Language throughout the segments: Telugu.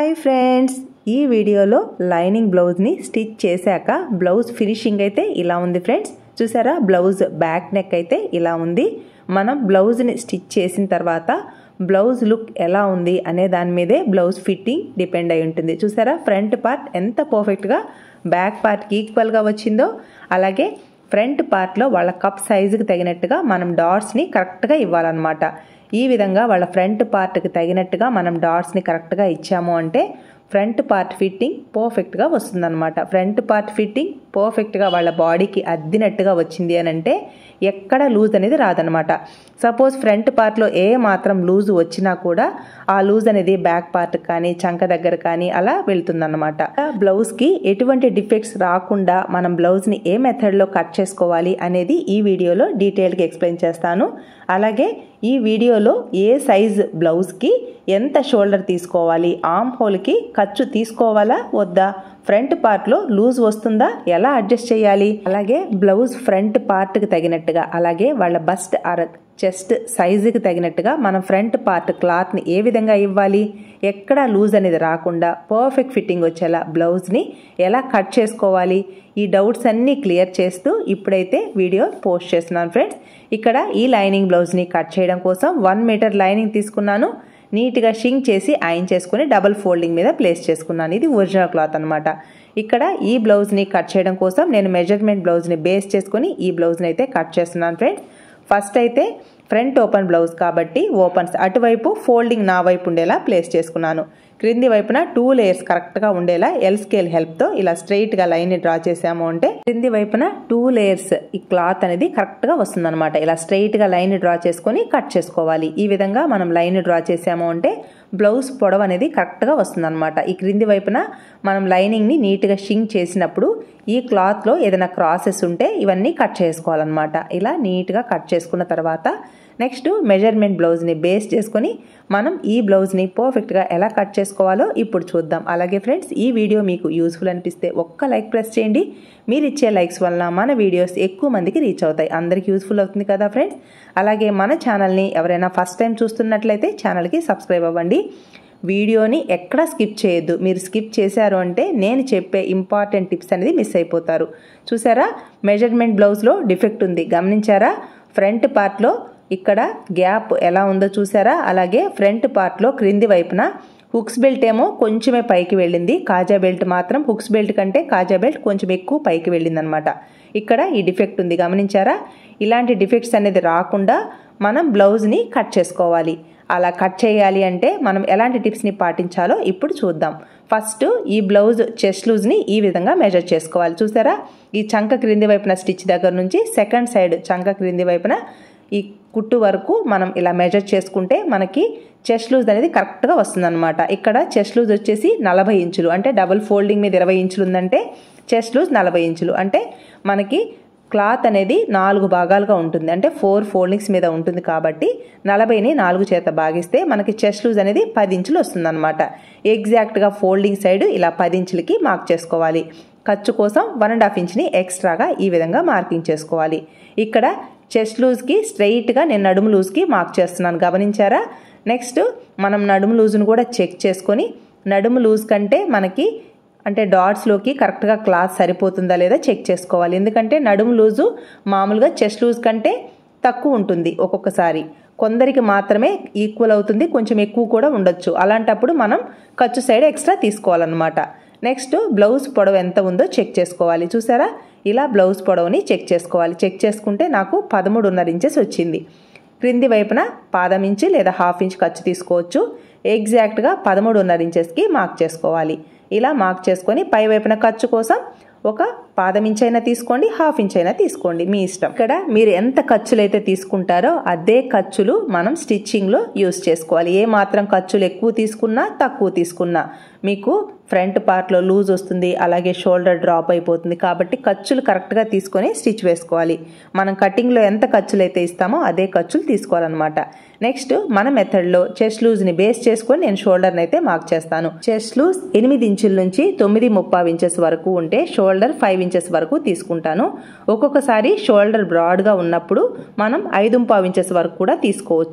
హాయ్ ఫ్రెండ్స్ ఈ వీడియోలో లైనింగ్ బ్లౌజ్ని స్టిచ్ చేశాక బ్లౌజ్ ఫినిషింగ్ అయితే ఇలా ఉంది ఫ్రెండ్స్ చూసారా బ్లౌజ్ బ్యాక్ నెక్ అయితే ఇలా ఉంది మనం బ్లౌజ్ని స్టిచ్ చేసిన తర్వాత బ్లౌజ్ లుక్ ఎలా ఉంది అనే దాని మీదే బ్లౌజ్ ఫిట్టింగ్ డిపెండ్ అయి ఉంటుంది చూసారా ఫ్రంట్ పార్ట్ ఎంత పర్ఫెక్ట్గా బ్యాక్ పార్ట్కి ఈక్వల్గా వచ్చిందో అలాగే ఫ్రంట్ పార్ట్లో వాళ్ళ కప్ సైజుకి తగినట్టుగా మనం డాట్స్ని కరెక్ట్గా ఇవ్వాలన్నమాట ఈ విధంగా వాళ్ళ ఫ్రంట్ పార్ట్కి తగినట్టుగా మనం డాట్స్ని కరెక్ట్గా ఇచ్చాము అంటే ఫ్రంట్ పార్ట్ ఫిట్టింగ్ పర్ఫెక్ట్గా వస్తుందన్నమాట ఫ్రంట్ పార్ట్ ఫిట్టింగ్ పర్ఫెక్ట్గా వాళ్ళ బాడీకి అద్దినట్టుగా వచ్చింది అని అంటే ఎక్కడ లూజ్ అనేది రాదనమాట సపోజ్ ఫ్రంట్ పార్ట్లో ఏ మాత్రం లూజ్ వచ్చినా కూడా ఆ లూజ్ అనేది బ్యాక్ పార్ట్ కానీ చంక దగ్గర కానీ అలా వెళ్తుందన్నమాట బ్లౌజ్కి ఎటువంటి డిఫెక్ట్స్ రాకుండా మనం బ్లౌజ్ని ఏ మెథడ్లో కట్ చేసుకోవాలి అనేది ఈ వీడియోలో డీటెయిల్గా ఎక్స్ప్లెయిన్ చేస్తాను అలాగే ఈ వీడియోలో ఏ సైజ్ బ్లౌజ్కి ఎంత షోల్డర్ తీసుకోవాలి ఆమ్ హోల్కి ఖర్చు తీసుకోవాలా వద్దా ఫ్రంట్ పార్ట్లో లూజ్ వస్తుందా ఎలా అడ్జస్ట్ చేయాలి అలాగే బ్లౌజ్ ఫ్రంట్ పార్ట్కి తగినట్టుగా అలాగే వాళ్ళ బస్ట్ అర చెస్ట్ సైజుకి తగినట్టుగా మనం ఫ్రంట్ పార్ట్ క్లాత్ని ఏ విధంగా ఇవ్వాలి ఎక్కడ లూజ్ అనేది రాకుండా పర్ఫెక్ట్ ఫిట్టింగ్ వచ్చేలా బ్లౌజ్ని ఎలా కట్ చేసుకోవాలి ఈ డౌట్స్ అన్నీ క్లియర్ చేస్తూ ఇప్పుడైతే వీడియో పోస్ట్ చేస్తున్నాను ఫ్రెండ్స్ ఇక్కడ ఈ లైనింగ్ బ్లౌజ్ని కట్ చేయడం కోసం వన్ మీటర్ లైనింగ్ తీసుకున్నాను నీట్గా షింక్ చేసి ఐన్ చేసుకుని డబల్ ఫోల్డింగ్ మీద ప్లేస్ చేసుకున్నాను ఇది ఒరిజినల్ క్లాత్ అనమాట ఇక్కడ ఈ బ్లౌజ్ని కట్ చేయడం కోసం నేను మెజర్మెంట్ బ్లౌజ్ని బేస్ చేసుకుని ఈ బ్లౌజ్ని అయితే కట్ చేస్తున్నాను ఫ్రెండ్స్ ఫస్ట్ అయితే ఫ్రంట్ ఓపెన్ బ్లౌజ్ కాబట్టి ఓపెన్స్ అటువైపు ఫోల్డింగ్ నా వైపు ఉండేలా ప్లేస్ చేసుకున్నాను క్రింది వైపున టూ లేయర్స్ కరెక్ట్గా ఉండేలా ఎల్ స్కేల్ హెల్ప్తో ఇలా స్ట్రైట్గా లైన్ని డ్రా చేసాము అంటే క్రింది వైపున టూ లేయర్స్ ఈ క్లాత్ అనేది కరెక్ట్గా వస్తుందన్నమాట ఇలా స్ట్రైట్గా లైన్ డ్రా చేసుకొని కట్ చేసుకోవాలి ఈ విధంగా మనం లైన్ డ్రా చేసాము అంటే బ్లౌజ్ పొడవు అనేది కరెక్ట్గా వస్తుందన్నమాట ఈ క్రింది వైపున మనం లైనింగ్ని నీట్గా షింక్ చేసినప్పుడు ఈ క్లాత్లో ఏదైనా క్రాసెస్ ఉంటే ఇవన్నీ కట్ చేసుకోవాలన్నమాట ఇలా నీట్గా కట్ చేసుకున్న తర్వాత నెక్స్ట్ మెజర్మెంట్ బ్లౌజ్ని బేస్ చేసుకొని మనం ఈ బ్లౌజ్ని పర్ఫెక్ట్గా ఎలా కట్ చేసుకోవాలో ఇప్పుడు చూద్దాం అలాగే ఫ్రెండ్స్ ఈ వీడియో మీకు యూస్ఫుల్ అనిపిస్తే ఒక్క లైక్ ప్రెస్ చేయండి మీరు ఇచ్చే లైక్స్ వలన మన వీడియోస్ ఎక్కువ మందికి రీచ్ అవుతాయి అందరికీ యూస్ఫుల్ అవుతుంది కదా ఫ్రెండ్స్ అలాగే మన ఛానల్ని ఎవరైనా ఫస్ట్ టైం చూస్తున్నట్లయితే ఛానల్కి సబ్స్క్రైబ్ అవ్వండి వీడియోని ఎక్కడా స్కిప్ చేయొద్దు మీరు స్కిప్ చేశారు అంటే నేను చెప్పే ఇంపార్టెంట్ టిప్స్ అనేది మిస్ అయిపోతారు చూసారా మెజర్మెంట్ బ్లౌజ్లో డిఫెక్ట్ ఉంది గమనించారా ఫ్రంట్ పార్ట్లో ఇక్కడ గ్యాప్ ఎలా ఉందో చూసారా అలాగే ఫ్రంట్ పార్ట్లో క్రింది వైపున హుక్స్ బెల్ట్ ఏమో కొంచెమే పైకి వెళ్ళింది కాజా బెల్ట్ మాత్రం హుక్స్ బెల్ట్ కంటే కాజా బెల్ట్ కొంచెం ఎక్కువ పైకి వెళ్ళిందనమాట ఇక్కడ ఈ డిఫెక్ట్ ఉంది గమనించారా ఇలాంటి డిఫెక్ట్స్ అనేది రాకుండా మనం బ్లౌజ్ని కట్ చేసుకోవాలి అలా కట్ చేయాలి అంటే మనం ఎలాంటి టిప్స్ని పాటించాలో ఇప్పుడు చూద్దాం ఫస్ట్ ఈ బ్లౌజ్ చెస్ట్ లూజ్ని ఈ విధంగా మెజర్ చేసుకోవాలి చూసారా ఈ చంక క్రింది వైపున స్టిచ్ దగ్గర నుంచి సెకండ్ సైడ్ చంక క్రింది వైపున ఈ కుట్టు వరకు మనం ఇలా మెజర్ చేసుకుంటే మనకి చెస్ట్ లూజ్ అనేది కరెక్ట్గా వస్తుందన్నమాట ఇక్కడ చెస్ట్ లూజ్ వచ్చేసి నలభై ఇంచులు అంటే డబుల్ ఫోల్డింగ్ మీద ఇరవై ఇంచులు ఉందంటే చెస్ట్ లూజ్ నలభై ఇంచులు అంటే మనకి క్లాత్ అనేది నాలుగు భాగాలుగా ఉంటుంది అంటే ఫోర్ ఫోల్డింగ్స్ మీద ఉంటుంది కాబట్టి నలభైని నాలుగు చేత భాగిస్తే మనకి చెస్ట్ లూజ్ అనేది పది ఇంచులు వస్తుందన్నమాట ఎగ్జాక్ట్గా ఫోల్డింగ్ సైడ్ ఇలా పది ఇంచులకి మార్క్ చేసుకోవాలి ఖర్చు కోసం వన్ అండ్ హాఫ్ ఇంచ్ని ఎక్స్ట్రాగా ఈ విధంగా మార్కింగ్ చేసుకోవాలి ఇక్కడ చెస్ట్ లూజ్కి స్ట్రైట్గా నేను నడుము లూజ్కి మార్క్ చేస్తున్నాను గమనించారా నెక్స్ట్ మనం నడుము లూజ్ను కూడా చెక్ చేసుకొని నడుము లూజ్ కంటే మనకి అంటే డాట్స్లోకి కరెక్ట్గా క్లాత్ సరిపోతుందా లేదా చెక్ చేసుకోవాలి ఎందుకంటే నడుము లూజు మామూలుగా చెస్ట్ లూజ్ కంటే తక్కువ ఉంటుంది ఒక్కొక్కసారి కొందరికి మాత్రమే ఈక్వల్ అవుతుంది కొంచెం ఎక్కువ కూడా ఉండొచ్చు అలాంటప్పుడు మనం ఖర్చు సైడ్ ఎక్స్ట్రా తీసుకోవాలన్నమాట నెక్స్ట్ బ్లౌజ్ పొడవు ఎంత ఉందో చెక్ చేసుకోవాలి చూసారా ఇలా బ్లౌజ్ పొడవుని చెక్ చేసుకోవాలి చెక్ చేసుకుంటే నాకు పదమూడున్నర ఇంచెస్ వచ్చింది క్రింది వైపున పాదం ఇంచు లేదా హాఫ్ ఇంచ్ ఖర్చు తీసుకోవచ్చు ఎగ్జాక్ట్గా పదమూడున్నర ఇంచెస్కి మార్క్ చేసుకోవాలి ఇలా మార్క్ చేసుకొని పై వైపున ఖర్చు కోసం ఒక పాదం ఇంచ్ అయినా తీసుకోండి హాఫ్ ఇంచ్ అయినా తీసుకోండి మీ ఇష్టం ఇక్కడ మీరు ఎంత ఖర్చులు అయితే తీసుకుంటారో అదే ఖర్చులు మనం స్టిచ్చింగ్లో యూస్ చేసుకోవాలి ఏ మాత్రం ఖర్చులు ఎక్కువ తీసుకున్నా తక్కువ తీసుకున్నా మీకు ఫ్రంట్ పార్ట్లో లూజ్ వస్తుంది అలాగే షోల్డర్ డ్రాప్ అయిపోతుంది కాబట్టి ఖర్చులు కరెక్ట్గా తీసుకొని స్టిచ్ వేసుకోవాలి మనం కటింగ్లో ఎంత ఖర్చులు అయితే ఇస్తామో అదే ఖర్చులు తీసుకోవాలన్నమాట నెక్స్ట్ మన మెథడ్లో చెస్ట్ లూజ్ని బేస్ చేసుకొని నేను షోల్డర్ని అయితే మార్క్ చేస్తాను చెస్ట్ లూజ్ ఎనిమిది ఇంచుల నుంచి తొమ్మిది ముప్పావు ఇంచెస్ వరకు ఉంటే షోల్డర్ ఫైవ్ ఇంచెస్ వరకు తీసుకుంటాను ఒక్కొక్కసారి షోల్డర్ బ్రాడ్గా ఉన్నప్పుడు మనం ఐదు పావు ఇంచెస్ వరకు కూడా తీసుకోవచ్చు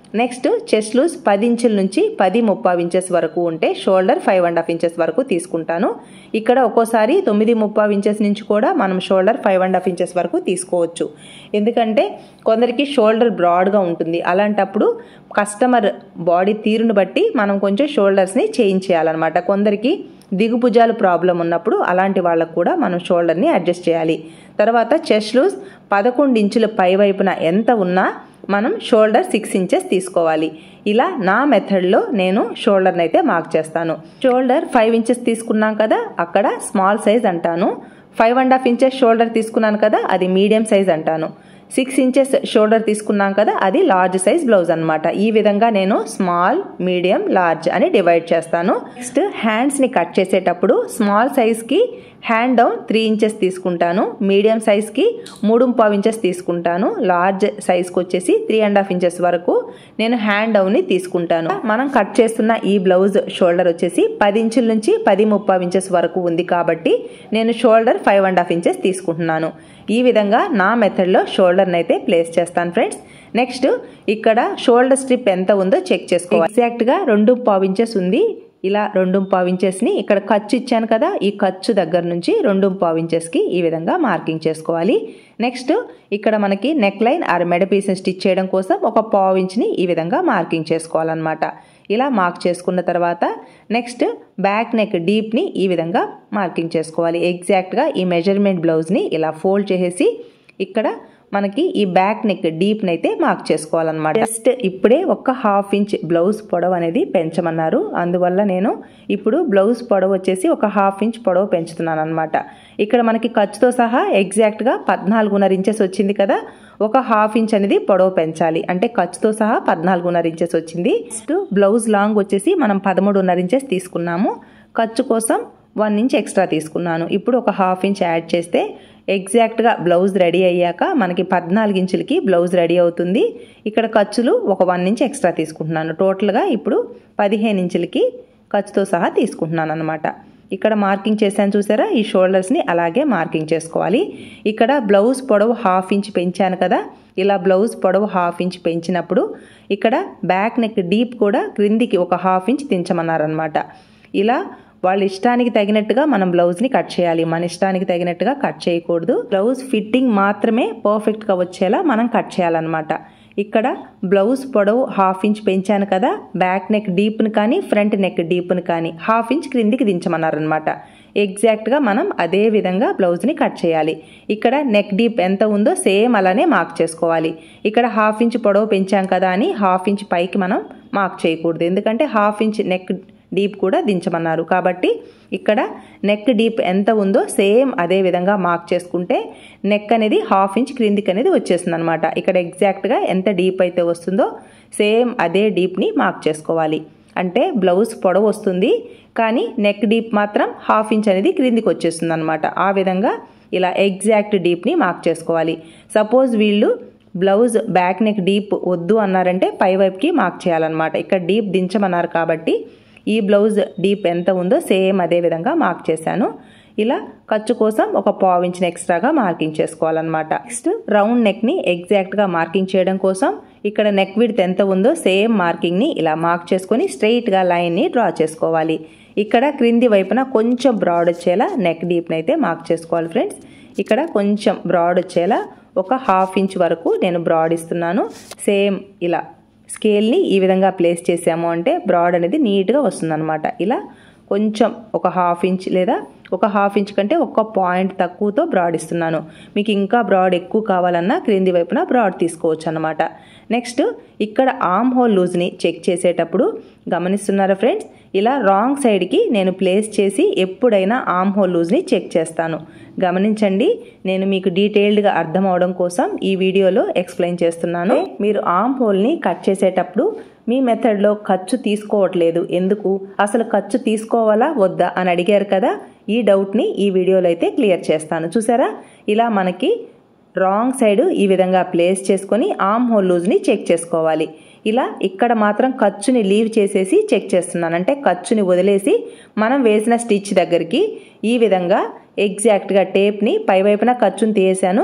నెక్స్ట్ చెస్ట్ లూజ్ పది ఇంచుల నుంచి పది ముప్పావు ఇంచెస్ వరకు ఉంటే shoulder five and half inches వరకు తీసుకుంటాను ఇక్కడ ఒక్కోసారి తొమ్మిది ముప్పావు ఇంచెస్ నుంచి కూడా మనం shoulder five and half inches వరకు తీసుకోవచ్చు ఎందుకంటే కొందరికి షోల్డర్ బ్రాడ్గా ఉంటుంది అలాంటప్పుడు కస్టమర్ బాడీ తీరును బట్టి మనం కొంచెం షోల్డర్స్ని చేంజ్ చేయాలన్నమాట కొందరికి దిగుభుజాలు ప్రాబ్లం ఉన్నప్పుడు అలాంటి వాళ్ళకు కూడా మనం షోల్డర్ని అడ్జస్ట్ చేయాలి తర్వాత చెస్ట్ లూజ్ పదకొండు ఇంచుల పై వైపున ఎంత ఉన్నా మనం షోల్డర్ సిక్స్ ఇంచెస్ తీసుకోవాలి ఇలా నా మెథడ్లో నేను షోల్డర్ని అయితే మార్క్ చేస్తాను షోల్డర్ ఫైవ్ ఇంచెస్ తీసుకున్నాం కదా అక్కడ స్మాల్ సైజ్ అంటాను five and half inches shoulder తీసుకున్నాను కదా అది మీడియం సైజ్ అంటాను సిక్స్ ఇంచెస్ షోల్డర్ తీసుకున్నాం కదా అది లార్జ్ సైజ్ బ్లౌజ్ అనమాట ఈ విధంగా నేను స్మాల్ మీడియం లార్జ్ అని డివైడ్ చేస్తాను నెక్స్ట్ హ్యాండ్స్ని కట్ చేసేటప్పుడు స్మాల్ సైజ్కి హ్యాండ్ డౌన్ త్రీ ఇంచెస్ తీసుకుంటాను మీడియం సైజ్కి మూడు పావు ఇంచెస్ తీసుకుంటాను లార్జ్ సైజ్కి వచ్చేసి త్రీ అండ్ హాఫ్ ఇంచెస్ వరకు నేను హ్యాండ్ డౌన్ని తీసుకుంటాను మనం కట్ చేస్తున్న ఈ బ్లౌజ్ షోల్డర్ వచ్చేసి పది ఇంచుల నుంచి పది ముప్పావు ఇంచెస్ వరకు ఉంది కాబట్టి నేను shoulder five and half inches తీసుకుంటున్నాను ఈ విధంగా నా మెథడ్లో షోల్డర్ని అయితే ప్లేస్ చేస్తాను ఫ్రెండ్స్ నెక్స్ట్ ఇక్కడ షోల్డర్ స్ట్రిప్ ఎంత ఉందో చెక్ చేసుకోవాలి ఎగ్జాక్ట్గా రెండు పావు ఇంచెస్ ఉంది ఇలా రెండు పావు ఇంచెస్ని ఇక్కడ ఖర్చు ఇచ్చాను కదా ఈ ఖర్చు దగ్గర నుంచి రెండు పావు ఇంచెస్కి ఈ విధంగా మార్కింగ్ చేసుకోవాలి నెక్స్ట్ ఇక్కడ మనకి నెక్ లైన్ ఆర్ మెడ పీస్ని స్టిచ్ చేయడం కోసం ఒక పావు ఇంచ్ని ఈ విధంగా మార్కింగ్ చేసుకోవాలన్నమాట ఇలా మార్క్ చేసుకున్న తర్వాత నెక్స్ట్ బ్యాక్ నెక్ డీప్ని ఈ విధంగా మార్కింగ్ చేసుకోవాలి ఎగ్జాక్ట్గా ఈ మెజర్మెంట్ బ్లౌజ్ని ఇలా ఫోల్డ్ చేసేసి ఇక్కడ మనకి ఈ బ్యాక్ నెక్ డీప్ని అయితే మార్క్ చేసుకోవాలన్నమాట జస్ట్ ఇప్పుడే ఒక హాఫ్ ఇంచ్ బ్లౌజ్ పొడవు అనేది పెంచమన్నారు అందువల్ల నేను ఇప్పుడు బ్లౌజ్ పొడవు వచ్చేసి ఒక హాఫ్ ఇంచ్ పొడవు పెంచుతున్నాను అనమాట ఇక్కడ మనకి ఖర్చుతో సహా ఎగ్జాక్ట్గా పద్నాలుగున్నర ఇంచెస్ వచ్చింది కదా ఒక హాఫ్ ఇంచ్ అనేది పొడవు పెంచాలి అంటే ఖర్చుతో సహా పద్నాలుగున్నర ఇంచెస్ వచ్చింది నెక్స్ట్ బ్లౌజ్ లాంగ్ వచ్చేసి మనం పదమూడున్నర ఇంచెస్ తీసుకున్నాము ఖర్చు కోసం వన్ ఇంచ్ ఎక్స్ట్రా తీసుకున్నాను ఇప్పుడు ఒక హాఫ్ ఇంచ్ యాడ్ చేస్తే ఎగ్జాక్ట్గా బ్లౌజ్ రెడీ అయ్యాక మనకి పద్నాలుగు ఇంచులకి బ్లౌజ్ రెడీ అవుతుంది ఇక్కడ ఖర్చులు ఒక వన్ ఇంచ్ ఎక్స్ట్రా తీసుకుంటున్నాను టోటల్గా ఇప్పుడు పదిహేను ఇంచులకి ఖర్చుతో సహా తీసుకుంటున్నాను అనమాట ఇక్కడ మార్కింగ్ చేశాను చూసారా ఈ షోల్డర్స్ని అలాగే మార్కింగ్ చేసుకోవాలి ఇక్కడ బ్లౌజ్ పొడవు హాఫ్ ఇంచ్ పెంచాను కదా ఇలా బ్లౌజ్ పొడవు హాఫ్ ఇంచ్ పెంచినప్పుడు ఇక్కడ బ్యాక్ నెక్ డీప్ కూడా క్రిందికి ఒక హాఫ్ ఇంచ్ దించమన్నారనమాట ఇలా వాళ్ళ ఇష్టానికి తగినట్టుగా మనం బ్లౌజ్ని కట్ చేయాలి మన ఇష్టానికి తగినట్టుగా కట్ చేయకూడదు బ్లౌజ్ ఫిట్టింగ్ మాత్రమే పర్ఫెక్ట్గా వచ్చేలా మనం కట్ చేయాలన్నమాట ఇక్కడ బ్లౌజ్ పొడవు హాఫ్ ఇంచ్ పెంచాను కదా బ్యాక్ నెక్ డీప్ని కానీ ఫ్రంట్ నెక్ డీప్ని కానీ హాఫ్ ఇంచ్ క్రిందికి దించమన్నారనమాట ఎగ్జాక్ట్గా మనం అదే విధంగా బ్లౌజ్ని కట్ చేయాలి ఇక్కడ నెక్ డీప్ ఎంత ఉందో సేమ్ అలానే మార్క్ చేసుకోవాలి ఇక్కడ హాఫ్ ఇంచ్ పొడవు పెంచాం కదా అని హాఫ్ ఇంచ్ పైకి మనం మార్క్ చేయకూడదు ఎందుకంటే హాఫ్ ఇంచ్ నెక్ డీప్ కూడా దించమన్నారు కాబట్టి ఇక్కడ నెక్ డీప్ ఎంత ఉందో సేమ్ అదే విధంగా మార్క్ చేసుకుంటే నెక్ అనేది హాఫ్ ఇంచ్ క్రిందికి అనేది వచ్చేస్తుంది అనమాట ఇక్కడ ఎగ్జాక్ట్గా ఎంత డీప్ అయితే వస్తుందో సేమ్ అదే డీప్ని మార్క్ చేసుకోవాలి అంటే బ్లౌజ్ పొడవు వస్తుంది కానీ నెక్ డీప్ మాత్రం హాఫ్ ఇంచ్ అనేది క్రిందికి వచ్చేస్తుంది అనమాట ఆ విధంగా ఇలా ఎగ్జాక్ట్ డీప్ని మార్క్ చేసుకోవాలి సపోజ్ వీళ్ళు బ్లౌజ్ బ్యాక్ నెక్ డీప్ వద్దు అన్నారంటే పై వైపుకి మార్క్ చేయాలన్నమాట ఇక్కడ డీప్ దించమన్నారు కాబట్టి ఈ బ్లౌజ్ డీప్ ఎంత ఉందో సేమ్ అదే విధంగా మార్క్ చేశాను ఇలా ఖర్చు కోసం ఒక పావు ఇంచిన ఎక్స్ట్రాగా మార్కింగ్ చేసుకోవాలన్నమాట నెక్స్ట్ రౌండ్ నెక్ని ఎగ్జాక్ట్గా మార్కింగ్ చేయడం కోసం ఇక్కడ నెక్ విడ్త్ ఎంత ఉందో సేమ్ మార్కింగ్ని ఇలా మార్క్ చేసుకొని స్ట్రైట్గా లైన్ని డ్రా చేసుకోవాలి ఇక్కడ క్రింది వైపున కొంచెం బ్రాడ్ వచ్చేలా నెక్ డీప్ని అయితే మార్క్ చేసుకోవాలి ఫ్రెండ్స్ ఇక్కడ కొంచెం బ్రాడ్ వచ్చేలా ఒక హాఫ్ ఇంచ్ వరకు నేను బ్రాడ్ ఇస్తున్నాను సేమ్ ఇలా స్కేల్ని ఈ విధంగా ప్లేస్ చేసాము అంటే బ్రాడ్ అనేది నీట్గా వస్తుందన్నమాట ఇలా కొంచెం ఒక హాఫ్ ఇంచ్ లేదా ఒక హాఫ్ ఇంచ్ కంటే ఒక పాయింట్ తక్కువతో బ్రాడ్ ఇస్తున్నాను మీకు ఇంకా బ్రాడ్ ఎక్కువ కావాలన్నా క్రింది వైపున బ్రాడ్ తీసుకోవచ్చు అనమాట నెక్స్ట్ ఇక్కడ ఆమ్ హోల్ లూజ్ని చెక్ చేసేటప్పుడు గమనిస్తున్నారా ఫ్రెండ్స్ ఇలా రాంగ్ సైడ్కి నేను ప్లేస్ చేసి ఎప్పుడైనా ఆమ్ హోల్ లూజ్ని చెక్ చేస్తాను గమనించండి నేను మీకు డీటెయిల్డ్గా అర్థం అవడం కోసం ఈ వీడియోలో ఎక్స్ప్లెయిన్ చేస్తున్నాను మీరు ఆమ్ హోల్ని కట్ చేసేటప్పుడు మీ మెథడ్లో ఖర్చు తీసుకోవట్లేదు ఎందుకు అసలు ఖర్చు తీసుకోవాలా వద్దా అని అడిగారు కదా ఈ డౌట్ని ఈ వీడియోలో అయితే క్లియర్ చేస్తాను చూసారా ఇలా మనకి రాంగ్ సైడ్ ఈ విధంగా ప్లేస్ చేసుకొని ఆమ్ హోల్ లూజ్ని చెక్ చేసుకోవాలి ఇలా ఇక్కడ మాత్రం ఖర్చుని లీవ్ చేసేసి చెక్ చేస్తున్నాను అంటే ఖర్చుని వదిలేసి మనం వేసిన స్టిచ్ దగ్గరికి ఈ విధంగా ఎగ్జాక్ట్గా టేప్ని పైవైపున ఖర్చుని తీసాను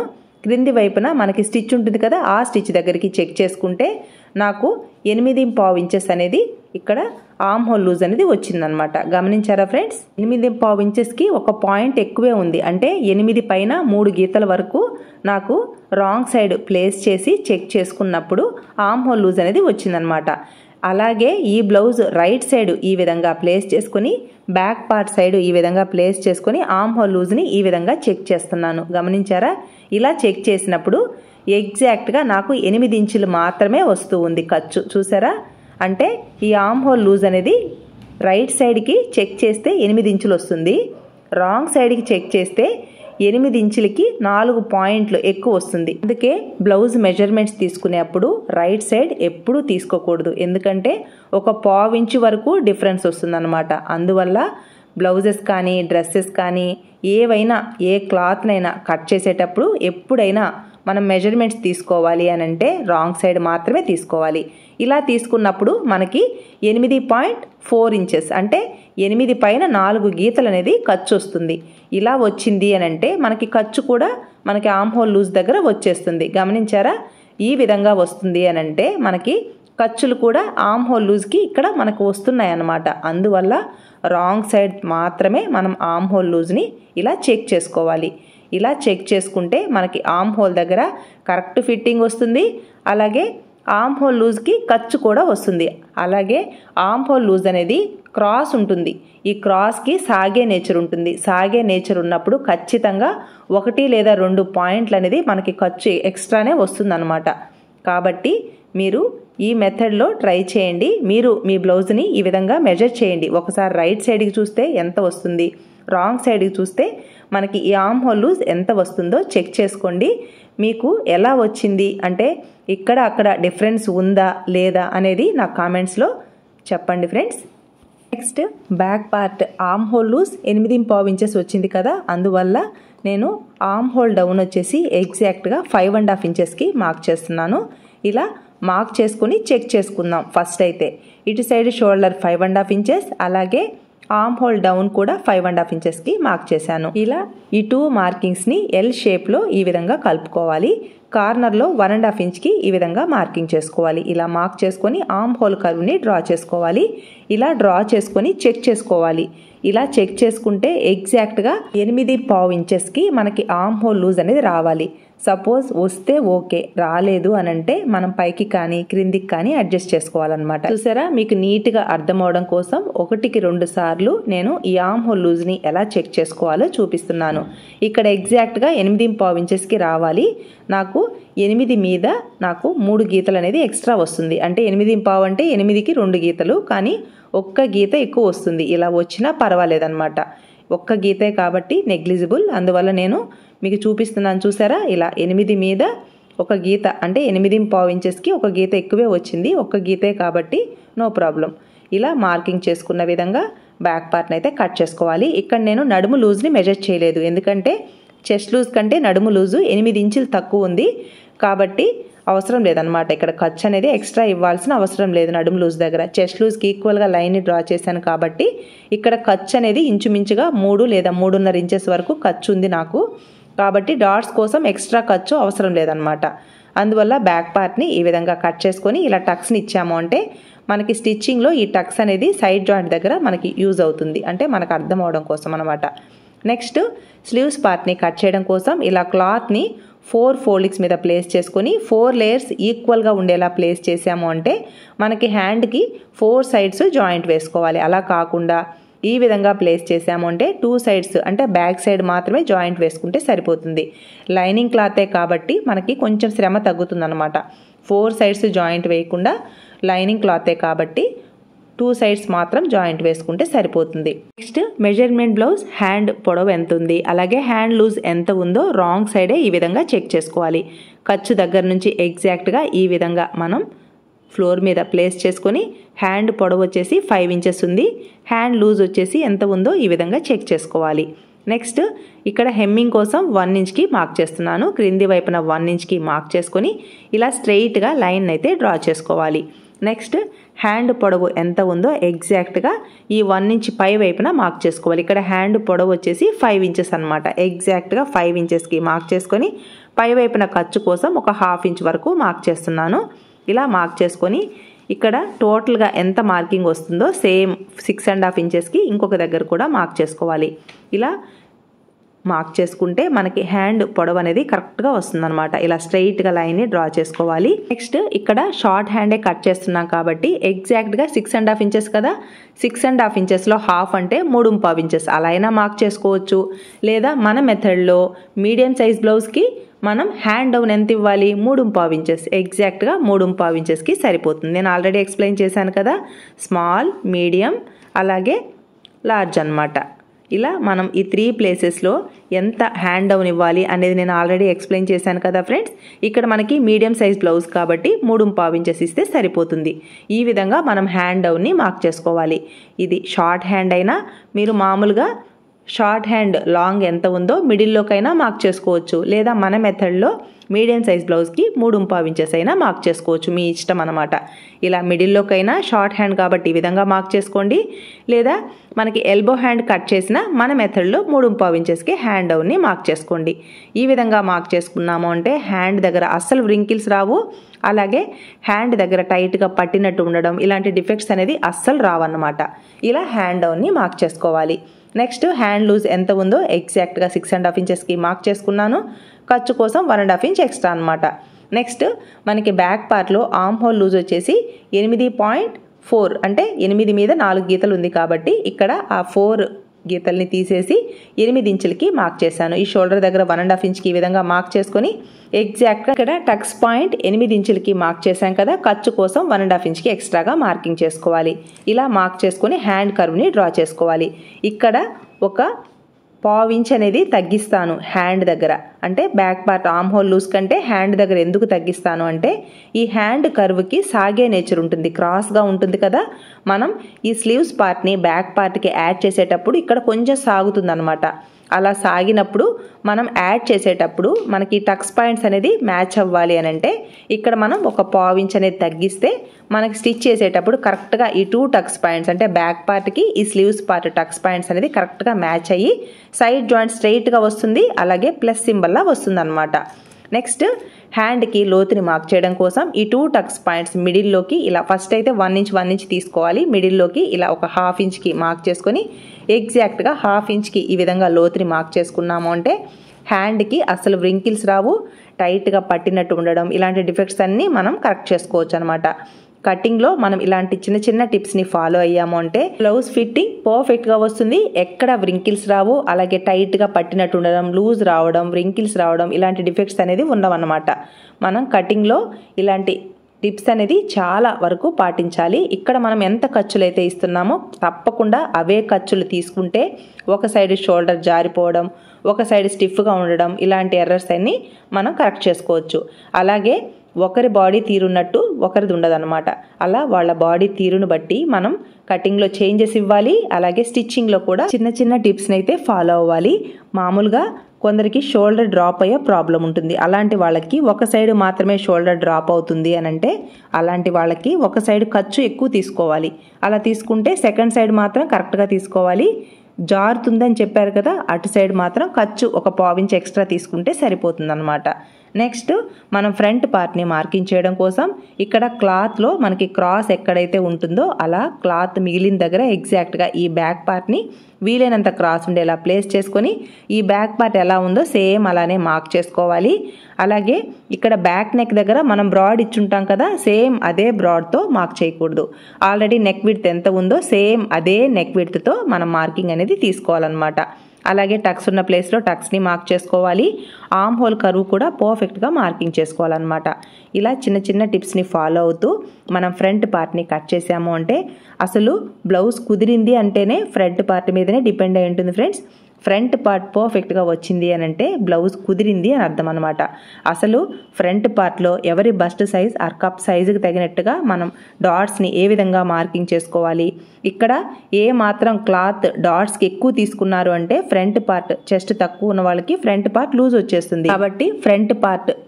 క్రింది వైపున మనకి స్టిచ్ ఉంటుంది కదా ఆ స్టిచ్ దగ్గరికి చెక్ చేసుకుంటే నాకు ఎనిమిది పావు ఇంచెస్ అనేది ఇక్కడ ఆమ్ హోల్ లూజ్ అనేది వచ్చిందనమాట గమనించారా ఫ్రెండ్స్ ఎనిమిది పావు ఇంచెస్కి ఒక పాయింట్ ఎక్కువే ఉంది అంటే ఎనిమిది పైన మూడు గీతల వరకు నాకు రాంగ్ సైడ్ ప్లేస్ చేసి చెక్ చేసుకున్నప్పుడు ఆమ్ హోల్ లూజ్ అనేది వచ్చిందనమాట అలాగే ఈ బ్లౌజ్ రైట్ సైడ్ ఈ విధంగా ప్లేస్ చేసుకుని బ్యాక్ పార్ట్ సైడ్ ఈ విధంగా ప్లేస్ చేసుకుని ఆమ్ హోల్ లూజ్ని ఈ విధంగా చెక్ చేస్తున్నాను గమనించారా ఇలా చెక్ చేసినప్పుడు ఎగ్జాక్ట్గా నాకు ఎనిమిది ఇంచులు మాత్రమే వస్తూ ఉంది ఖర్చు చూసారా అంటే ఈ ఆమ్ హోల్ లూజ్ అనేది రైట్ సైడ్కి చెక్ చేస్తే ఎనిమిది ఇంచులు వస్తుంది రాంగ్ సైడ్కి చెక్ చేస్తే ఎనిమిది ఇంచులకి నాలుగు పాయింట్లు ఎక్కువ వస్తుంది అందుకే బ్లౌజ్ మెజర్మెంట్స్ తీసుకునేప్పుడు రైట్ సైడ్ ఎప్పుడూ తీసుకోకూడదు ఎందుకంటే ఒక పావు ఇంచు వరకు డిఫరెన్స్ వస్తుందన్నమాట అందువల్ల బ్లౌజెస్ కానీ డ్రెస్సెస్ కానీ ఏవైనా ఏ క్లాత్నైనా కట్ చేసేటప్పుడు ఎప్పుడైనా మనం మెజర్మెంట్స్ తీసుకోవాలి అని అంటే రాంగ్ సైడ్ మాత్రమే తీసుకోవాలి ఇలా తీసుకున్నప్పుడు మనకి ఎనిమిది పాయింట్ ఫోర్ ఇంచెస్ అంటే ఎనిమిది పైన నాలుగు గీతలు అనేది ఖర్చు వస్తుంది ఇలా వచ్చింది అని అంటే మనకి ఖర్చు కూడా మనకి ఆమ్ హోల్ లూజ్ దగ్గర వచ్చేస్తుంది గమనించారా ఈ విధంగా వస్తుంది అని అంటే మనకి ఖర్చులు కూడా ఆమ్ హోల్ లూజ్కి ఇక్కడ మనకు వస్తున్నాయి అన్నమాట అందువల్ల రాంగ్ సైడ్ మాత్రమే మనం ఆమ్ హోల్ లూజ్ని ఇలా చెక్ చేసుకోవాలి ఇలా చెక్ చేసుకుంటే మనకి ఆమ్ హోల్ దగ్గర కరెక్ట్ ఫిట్టింగ్ వస్తుంది అలాగే ఆమ్ హోల్ లూజ్కి ఖర్చు కూడా వస్తుంది అలాగే ఆమ్ హోల్ లూజ్ అనేది క్రాస్ ఉంటుంది ఈ క్రాస్కి సాగే నేచర్ ఉంటుంది సాగే నేచర్ ఉన్నప్పుడు ఖచ్చితంగా ఒకటి లేదా రెండు పాయింట్లు అనేది మనకి ఖర్చు ఎక్స్ట్రానే వస్తుందన్నమాట కాబట్టి మీరు ఈ మెథడ్లో ట్రై చేయండి మీరు మీ బ్లౌజ్ని ఈ విధంగా మెజర్ చేయండి ఒకసారి రైట్ సైడ్కి చూస్తే ఎంత వస్తుంది రాంగ్ సైడ్కి చూస్తే మనకి ఈ ఆమ్ హోల్ లూజ్ ఎంత వస్తుందో చెక్ చేసుకోండి మీకు ఎలా వచ్చింది అంటే ఇక్కడ అక్కడ డిఫరెన్స్ ఉందా లేదా అనేది నా కామెంట్స్లో చెప్పండి friends next back part arm hole loose ఎనిమిది పావు ఇంచెస్ వచ్చింది కదా అందువల్ల నేను ఆమ్ హోల్ డౌన్ వచ్చేసి ఎగ్జాక్ట్గా ఫైవ్ అండ్ హాఫ్ ఇంచెస్కి మార్క్ చేస్తున్నాను ఇలా మార్క్ చేసుకుని చెక్ చేసుకుందాం ఫస్ట్ అయితే ఇటు side shoulder five and half inches అలాగే ఆమ్ హోల్ డౌన్ కూడా ఫైవ్ అండ్ హాఫ్ ఇంచెస్కి మార్క్ చేశాను ఇలా ఈ టూ మార్కింగ్స్ని ఎల్ షేప్లో ఈ విధంగా కలుపుకోవాలి కార్నర్లో వన్ అండ్ హాఫ్ ఇంచ్కి ఈ విధంగా మార్కింగ్ చేసుకోవాలి ఇలా మార్క్ చేసుకొని ఆమ్ హోల్ కర్వ్ని డ్రా చేసుకోవాలి ఇలా డ్రా చేసుకొని చెక్ చేసుకోవాలి ఇలా చెక్ చేసుకుంటే ఎగ్జాక్ట్గా ఎనిమిది పావు ఇంచెస్కి మనకి ఆమ్ హోల్ లూజ్ అనేది రావాలి సపోజ్ వస్తే ఓకే రాలేదు అని అంటే మనం పైకి కానీ క్రిందికి కానీ అడ్జస్ట్ చేసుకోవాలన్నమాట చూసారా మీకు నీట్గా అర్థం అవడం కోసం ఒకటికి రెండు సార్లు నేను ఈ ఆమ్ హోల్ లూజ్ని ఎలా చెక్ చేసుకోవాలో చూపిస్తున్నాను ఇక్కడ ఎగ్జాక్ట్గా ఎనిమిది పావు ఇంచెస్కి రావాలి నాకు ఎనిమిది మీద నాకు మూడు గీతలు అనేది ఎక్స్ట్రా వస్తుంది అంటే ఎనిమిది పావు అంటే ఎనిమిదికి రెండు గీతలు కానీ ఒక్క గీత ఎక్కువ వస్తుంది ఇలా వచ్చినా పర్వాలేదన్నమాట ఒక్క గీతే కాబట్టి నెగ్లిజిబుల్ అందువల్ల నేను మీకు చూపిస్తున్నాను చూసారా ఇలా ఎనిమిది మీద ఒక గీత అంటే ఎనిమిది పావు ఇంచెస్కి ఒక గీత ఎక్కువే వచ్చింది ఒక్క గీతే కాబట్టి నో ప్రాబ్లం ఇలా మార్కింగ్ చేసుకున్న విధంగా బ్యాక్ పార్ట్ని అయితే కట్ చేసుకోవాలి ఇక్కడ నేను నడుము లూజ్ని మెజర్ చేయలేదు ఎందుకంటే చెస్ట్ లూజ్ కంటే నడుము లూజు ఎనిమిది ఇంచులు తక్కువ ఉంది కాబట్టి అవసరం లేదనమాట ఇక్కడ ఖర్చు అనేది ఎక్స్ట్రా ఇవ్వాల్సిన అవసరం లేదు నడుము లూజ్ దగ్గర చెస్ట్ లూజ్కి ఈక్వల్గా లైన్ని డ్రా చేశాను కాబట్టి ఇక్కడ ఖర్చు అనేది ఇంచుమించుగా మూడు లేదా మూడున్నర ఇంచెస్ వరకు ఖర్చు ఉంది నాకు కాబట్టి డాట్స్ కోసం ఎక్స్ట్రా ఖర్చు అవసరం లేదనమాట అందువల్ల బ్యాక్ పార్ట్ని ఈ విధంగా కట్ చేసుకొని ఇలా టక్స్ని ఇచ్చాము అంటే మనకి స్టిచ్చింగ్లో ఈ టక్స్ అనేది సైడ్ జాయింట్ దగ్గర మనకి యూజ్ అవుతుంది అంటే మనకు అర్థం అవడం కోసం అనమాట నెక్స్ట్ స్లీవ్స్ పార్ట్ని కట్ చేయడం కోసం ఇలా క్లాత్ని ఫోర్ ఫోల్డింగ్స్ మీద ప్లేస్ చేసుకొని ఫోర్ లేయర్స్ ఈక్వల్గా ఉండేలా ప్లేస్ చేసాము అంటే మనకి హ్యాండ్కి ఫోర్ సైడ్స్ జాయింట్ వేసుకోవాలి అలా కాకుండా ఈ విధంగా ప్లేస్ చేసాము అంటే టూ సైడ్స్ అంటే బ్యాక్ సైడ్ మాత్రమే జాయింట్ వేసుకుంటే సరిపోతుంది లైనింగ్ క్లాతే కాబట్టి మనకి కొంచెం శ్రమ తగ్గుతుందన్నమాట ఫోర్ సైడ్స్ జాయింట్ వేయకుండా లైనింగ్ క్లాతే కాబట్టి టూ సైడ్స్ మాత్రం జాయింట్ వేసుకుంటే సరిపోతుంది నెక్స్ట్ మెజర్మెంట్ బ్లౌజ్ హ్యాండ్ పొడవు ఎంత ఉంది అలాగే హ్యాండ్ లూజ్ ఎంత ఉందో రాంగ్ సైడే ఈ విధంగా చెక్ చేసుకోవాలి ఖర్చు దగ్గర నుంచి ఎగ్జాక్ట్గా ఈ విధంగా మనం ఫ్లోర్ మీద ప్లేస్ చేసుకొని హ్యాండ్ పొడవు వచ్చేసి ఫైవ్ ఇంచెస్ ఉంది హ్యాండ్ లూజ్ వచ్చేసి ఎంత ఉందో ఈ విధంగా చెక్ చేసుకోవాలి నెక్స్ట్ ఇక్కడ హెమ్మింగ్ కోసం వన్ ఇంచ్కి మార్క్ చేస్తున్నాను క్రింది వైపున వన్ ఇంచ్కి మార్క్ చేసుకొని ఇలా స్ట్రెయిట్గా లైన్ అయితే డ్రా చేసుకోవాలి నెక్స్ట్ హ్యాండ్ పొడవు ఎంత ఉందో ఎగ్జాక్ట్గా ఈ వన్ ఇంచ్ పై వైపున మార్క్ చేసుకోవాలి ఇక్కడ హ్యాండ్ పొడవు వచ్చేసి ఫైవ్ ఇంచెస్ అనమాట ఎగ్జాక్ట్గా ఫైవ్ ఇంచెస్కి మార్క్ చేసుకొని పై వైపున ఖర్చు కోసం ఒక హాఫ్ ఇంచ్ వరకు మార్క్ చేస్తున్నాను ఇలా మార్క్ చేసుకొని ఇక్కడ టోటల్గా ఎంత మార్కింగ్ వస్తుందో సేమ్ సిక్స్ అండ్ హాఫ్ ఇంచెస్కి ఇంకొక దగ్గర కూడా మార్క్ చేసుకోవాలి ఇలా మార్క్ చేసుకుంటే మనకి హ్యాండ్ పొడవు అనేది కరెక్ట్గా వస్తుందన్నమాట ఇలా స్ట్రైట్గా లైన్ని డ్రా చేసుకోవాలి నెక్స్ట్ ఇక్కడ షార్ట్ హ్యాండే కట్ చేస్తున్నాం కాబట్టి ఎగ్జాక్ట్గా సిక్స్ అండ్ హాఫ్ ఇంచెస్ కదా సిక్స్ అండ్ హాఫ్ ఇంచెస్లో హాఫ్ అంటే మూడు పావు ఇంచెస్ అలా అయినా మార్క్ చేసుకోవచ్చు లేదా మన మెథడ్లో మీడియం సైజ్ బ్లౌజ్కి మనం హ్యాండ్ డౌన్ ఎంత ఇవ్వాలి మూడు పావు ఇంచెస్ ఎగ్జాక్ట్గా మూడు పావు ఇంచెస్కి సరిపోతుంది నేను ఆల్రెడీ ఎక్స్ప్లెయిన్ చేశాను కదా స్మాల్ మీడియం అలాగే లార్జ్ అనమాట ఇలా మనం ఈ త్రీ ప్లేసెస్లో ఎంత హ్యాండ్ డౌన్ ఇవ్వాలి అనేది నేను ఆల్రెడీ ఎక్స్ప్లెయిన్ చేశాను కదా ఫ్రెండ్స్ ఇక్కడ మనకి మీడియం సైజ్ బ్లౌజ్ కాబట్టి మూడు పావు ఇంచెస్ ఇస్తే సరిపోతుంది ఈ విధంగా మనం హ్యాండ్ డౌన్ని మార్క్ చేసుకోవాలి ఇది షార్ట్ హ్యాండ్ అయినా మీరు మామూలుగా షార్ట్ హ్యాండ్ లాంగ్ ఎంత ఉందో మిడిల్లోకైనా మార్క్ చేసుకోవచ్చు లేదా మన మెథడ్లో మీడియం సైజ్ బ్లౌజ్కి మూడు పావు ఇంచెస్ అయినా మార్క్ చేసుకోవచ్చు మీ ఇష్టం అనమాట ఇలా మిడిల్లోకైనా షార్ట్ హ్యాండ్ కాబట్టి ఈ విధంగా మార్క్ చేసుకోండి లేదా మనకి ఎల్బో హ్యాండ్ కట్ చేసిన మన మెథడ్లో మూడు పావు ఇంచెస్కి హ్యాండ్ డౌన్ని మార్క్ చేసుకోండి ఈ విధంగా మార్క్ చేసుకున్నాము అంటే హ్యాండ్ దగ్గర అస్సలు వ్రింకిల్స్ రావు అలాగే హ్యాండ్ దగ్గర టైట్గా పట్టినట్టు ఉండడం ఇలాంటి డిఫెక్ట్స్ అనేది అస్సలు రావన్నమాట ఇలా హ్యాండ్ డౌన్ని మార్క్ చేసుకోవాలి నెక్స్ట్ హ్యాండ్ లూజ్ ఎంత ఉందో ఎగ్జాక్ట్గా సిక్స్ అండ్ హాఫ్ ఇంచెస్కి మార్క్ చేసుకున్నాను ఖర్చు కోసం one and half inch extra అనమాట నెక్స్ట్ మనకి బ్యాక్ పార్ట్లో ఆమ్ హోల్ లూజ్ వచ్చేసి ఎనిమిది పాయింట్ ఫోర్ అంటే ఎనిమిది మీద నాలుగు గీతలు ఉంది కాబట్టి ఇక్కడ ఆ ఫోర్ గీతల్ని తీసేసి ఎనిమిది ఇంచులకి మార్క్ చేశాను ఈ షోల్డర్ దగ్గర వన్ అండ్ హాఫ్ ఇంచ్కి ఈ విధంగా మార్క్ చేసుకొని ఎగ్జాక్ట్గా ఇక్కడ టక్స్ పాయింట్ ఎనిమిది ఇంచులకి మార్క్ చేశాం కదా ఖర్చు కోసం వన్ అండ్ హాఫ్ ఇంచ్కి ఎక్స్ట్రాగా మార్కింగ్ చేసుకోవాలి ఇలా మార్క్ చేసుకొని హ్యాండ్ కర్వ్ని డ్రా చేసుకోవాలి ఇక్కడ ఒక పావు ఇంచ్ అనేది తగ్గిస్తాను హ్యాండ్ దగ్గర అంటే back part arm hole loose కంటే హ్యాండ్ దగ్గర ఎందుకు తగ్గిస్తాను అంటే ఈ హ్యాండ్ కర్వ్కి సాగే నేచర్ ఉంటుంది క్రాస్గా ఉంటుంది కదా మనం ఈ స్లీవ్స్ పార్ట్ని బ్యాక్ పార్ట్కి యాడ్ చేసేటప్పుడు ఇక్కడ కొంచెం సాగుతుంది అలా సాగినప్పుడు మనం యాడ్ చేసేటప్పుడు మనకి టక్స్ పాయింట్స్ అనేది మ్యాచ్ అవ్వాలి అని అంటే ఇక్కడ మనం ఒక పావు ఇంచ్ అనేది తగ్గిస్తే మనకి స్టిచ్ చేసేటప్పుడు కరెక్ట్గా ఈ టూ టక్స్ పాయింట్స్ అంటే బ్యాక్ పార్ట్కి ఈ స్లీవ్స్ పార్ట్ టక్స్ పాయింట్స్ అనేది కరెక్ట్గా మ్యాచ్ అయ్యి సైడ్ జాయింట్ స్ట్రైట్గా వస్తుంది అలాగే ప్లస్ సింబల్లా వస్తుంది అనమాట నెక్స్ట్ హ్యాండ్కి లోతుని మార్క్ చేయడం కోసం ఈ టూ టక్స్ పాయింట్స్ మిడిల్లోకి ఇలా ఫస్ట్ అయితే వన్ ఇంచ్ వన్ ఇంచ్ తీసుకోవాలి మిడిల్లోకి ఇలా ఒక హాఫ్ ఇంచ్కి మార్క్ చేసుకొని ఎగ్జాక్ట్గా హాఫ్ ఇంచ్కి ఈ విధంగా లోతుని మార్క్ చేసుకున్నాము అంటే హ్యాండ్కి అసలు వ్రింకిల్స్ రావు టైట్గా పట్టినట్టు ఉండడం ఇలాంటి డిఫెక్ట్స్ అన్నీ మనం కరెక్ట్ చేసుకోవచ్చు అనమాట కటింగ్లో మనం ఇలాంటి చిన్న చిన్న టిప్స్ని ఫాలో అయ్యాము అంటే బ్లౌజ్ ఫిట్టింగ్ పర్ఫెక్ట్గా వస్తుంది ఎక్కడ వ్రింకిల్స్ రావు అలాగే టైట్గా పట్టినట్టు ఉండడం లూజ్ రావడం వ్రింకిల్స్ రావడం ఇలాంటి డిఫెక్ట్స్ అనేది ఉండవన్నమాట మనం కటింగ్లో ఇలాంటి టిప్స్ అనేది చాలా వరకు పాటించాలి ఇక్కడ మనం ఎంత ఖర్చులు అయితే ఇస్తున్నామో తప్పకుండా అవే ఖర్చులు తీసుకుంటే ఒక సైడ్ షోల్డర్ జారిపోవడం ఒక సైడ్ స్టిఫ్గా ఉండడం ఇలాంటి ఎర్రర్స్ అన్ని మనం కరెక్ట్ చేసుకోవచ్చు అలాగే ఒకరి బాడీ తీరున్నట్టు ఒకరిది ఉండదన్నమాట అలా వాళ్ళ బాడీ తీరును బట్టి మనం కటింగ్లో చేంజెస్ ఇవ్వాలి అలాగే స్టిచ్చింగ్లో కూడా చిన్న చిన్న టిప్స్ని అయితే ఫాలో అవ్వాలి మామూలుగా కొందరికి షోల్డర్ డ్రాప్ అయ్యే ప్రాబ్లం ఉంటుంది అలాంటి వాళ్ళకి ఒక సైడ్ మాత్రమే షోల్డర్ డ్రాప్ అవుతుంది అని అంటే అలాంటి వాళ్ళకి ఒక సైడ్ ఖర్చు ఎక్కువ తీసుకోవాలి అలా తీసుకుంటే సెకండ్ సైడ్ మాత్రం కరెక్ట్గా తీసుకోవాలి జారుతుందని చెప్పారు కదా అటు సైడ్ మాత్రం ఖర్చు ఒక పావించి ఎక్స్ట్రా తీసుకుంటే సరిపోతుందన్నమాట నెక్స్ట్ మనం ఫ్రంట్ పార్ట్ని మార్కింగ్ చేయడం కోసం ఇక్కడ క్లాత్లో మనకి క్రాస్ ఎక్కడైతే ఉంటుందో అలా క్లాత్ మిగిలిన దగ్గర ఎగ్జాక్ట్గా ఈ బ్యాక్ పార్ట్ని వీలైనంత క్రాస్ ఉండేలా ప్లేస్ చేసుకొని ఈ బ్యాక్ పార్ట్ ఎలా ఉందో సేమ్ అలానే మార్క్ చేసుకోవాలి అలాగే ఇక్కడ బ్యాక్ నెక్ దగ్గర మనం బ్రాడ్ ఇచ్చుంటాం కదా సేమ్ అదే బ్రాడ్తో మార్క్ చేయకూడదు ఆల్రెడీ నెక్ విడ్త్ ఎంత ఉందో సేమ్ అదే నెక్ విడ్త్తో మనం మార్కింగ్ అనేది తీసుకోవాలన్నమాట అలాగే టక్స్ ఉన్న ప్లేస్లో టక్స్ని మార్క్ చేసుకోవాలి ఆమ్ హోల్ కరువు కూడా పర్ఫెక్ట్గా మార్కింగ్ చేసుకోవాలన్నమాట ఇలా చిన్న చిన్న టిప్స్ని ఫాలో అవుతూ మనం ఫ్రంట్ పార్ట్ని కట్ చేసాము అంటే అసలు బ్లౌజ్ కుదిరింది అంటేనే ఫ్రంట్ పార్ట్ మీదనే డిపెండ్ అయి ఉంటుంది ఫ్రెండ్స్ ఫ్రంట్ పార్ట్ పర్ఫెక్ట్గా వచ్చింది అని అంటే బ్లౌజ్ కుదిరింది అని అర్థం అనమాట అసలు ఫ్రంట్ పార్ట్లో ఎవరి బస్ట్ సైజ్ ఆర్ కప్ సైజుకి తగినట్టుగా మనం డాట్స్ని ఏ విధంగా మార్కింగ్ చేసుకోవాలి ఇక్కడ ఏ మాత్రం క్లాత్ డాట్స్కి ఎక్కువ తీసుకున్నారు అంటే ఫ్రంట్ పార్ట్ చెస్ట్ తక్కువ ఉన్న వాళ్ళకి ఫ్రంట్ పార్ట్ లూజ్ వచ్చేస్తుంది కాబట్టి ఫ్రంట్ పార్ట్